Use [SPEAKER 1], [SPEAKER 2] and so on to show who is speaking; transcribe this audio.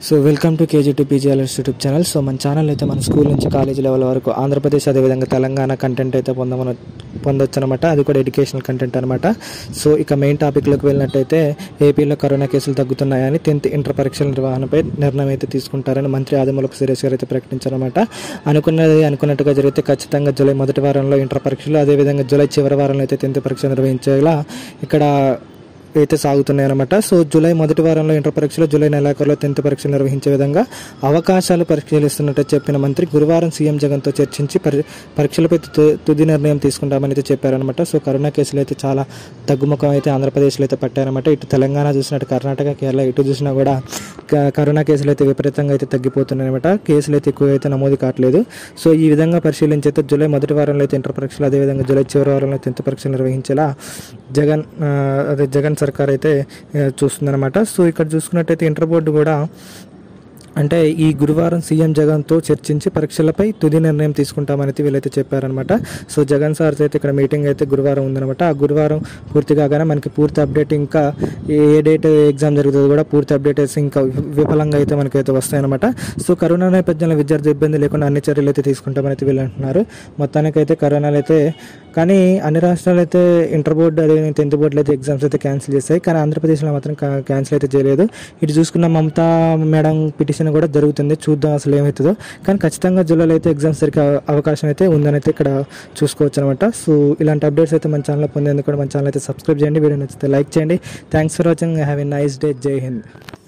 [SPEAKER 1] so welcome to KG to PGLS YouTube channel so మన channel అయితే మన school నుంచి కాలేజ్ లెవెల్ వరకు ఆంధ్రప్రదేశ్ అదేవిధంగా తెలంగాణ కంటెంట్ అయితే పొందమన పొందొచ్చు అనమాట అది కూడా ఎడ్యుకేషనల్ కంటెంట్ అనమాట సో ఇక మెయిన్ టాపిక్లోకి వెళ్ళినట్టయితే ఏపీలో కరోనా కేసులు తగ్గుతున్నాయని టెన్త్ ఇంటర్ పరీక్షల నిర్వహణపై నిర్ణయం అయితే తీసుకుంటారని మంత్రి ఆదిమూలపు సురేష్ గారు అయితే ప్రకటించారన్నమాట అనుకున్నది అనుకున్నట్టుగా జరిగితే ఖచ్చితంగా జూలై మొదటి వారంలో ఇంటర్ పరీక్షలు అదేవిధంగా జూలై చివరి వారంలో అయితే టెన్త్ పరీక్ష నిర్వహించేలా ఇక్కడ అయితే సాగుతున్నాయి అనమాట సో జూలై మొదటి వారంలో ఇంటర్ పరీక్షలు జూలై నెలాఖరులో టెన్త్ పరీక్షలు నిర్వహించే విధంగా అవకాశాలు పరిశీలిస్తున్నట్టు చెప్పిన మంత్రి గురువారం సీఎం జగన్తో చర్చించి పరి పరీక్షలపై తు- తుది నిర్ణయం తీసుకుంటామని అయితే చెప్పారనమాట సో కరోనా కేసులు అయితే చాలా తగ్గుముఖం అయితే ఆంధ్రప్రదేశ్లో అయితే పట్టారనమాట ఇటు తెలంగాణ చూసినట్టు కర్ణాటక కేరళ ఇటు చూసినా కూడా క- కరోనా కేసులు అయితే విపరీతంగా అయితే తగ్గిపోతున్నాయి అనమాట కేసులు అయితే ఎక్కువ అయితే నమోదు కావట్లేదు సో ఈ విధంగా పరిశీలించి అయితే జూలై మొదటి వారంలో అయితే ఇంటర్ పరీక్షలు అదేవిధంగా జూలై చివరి వారంలో టెన్త్ పరీక్షలు నిర్వహించేలా జగన్ ఆ, అదే జగన్ సర్కార్ అయితే ఆ, చూస్తుందన్నమాట సో ఇక్కడ చూసుకున్నట్టయితే ఇంటర్ బోర్డు కూడా అంటే ఈ గురువారం సీఎం జగన్తో చర్చించి పరీక్షలపై తుది నిర్ణయం తీసుకుంటామని అయితే వీళ్ళైతే చెప్పారనమాట సో జగన్ సార్ అయితే ఇక్కడ మీటింగ్ అయితే గురువారం ఉందన్నమాట ఆ గురువారం పూర్తి కాగానే మనకి పూర్తి అప్డేట్ ఇంకా ఏ ఏ డేట్ ఎగ్జామ్ జరుగుతుందో కూడా పూర్తి అప్డేట్ అయితే ఇంకా వి- విఫలంగా అయితే మనకి అయితే వస్తాయన్నమాట సో కరోనా నేపథ్యంలో విద్యార్థి ఇబ్బంది లేకుండా అన్ని చర్యలు అయితే తీసుకుంటామని అయితే వీళ్ళు అంటున్నారు మొత్తానికైతే కరోనాలు అయితే కానీ అన్ని రాష్ట్రాలు అయితే ఇంటర్ బోర్డు అదే టెన్త్ బోర్డులో అయితే ఎగ్జామ్స్ అయితే క్యాన్సిల్ చేస్తాయి కానీ ఆంధ్రప్రదేశ్లో మాత్రం కా- క్యాన్సిల్ అయితే చేయలేదు ఇటు చూసుకున్న మమతా మేడం పిటిషన్ కూడా జరుగుతుంది చూద్దాం అసలు ఏమవుతుందో కానీ ఖచ్చితంగా జూలైలో అయితే ఎగ్జామ్స్ జరిగే అవ- అవకాశం అయితే ఉందని అయితే ఇక్కడ చూసుకోవచ్చు అనమాట సో ఇలాంటి అప్డేట్స్ అయితే మన ఛానల్లో పొందేందుకు కూడా మన ఛానల్ అయితే సబ్స్క్రైబ్ చేయండి వీడియో నచ్చితే లైక్ చేయండి thanks for watching have a nice day Jai Hind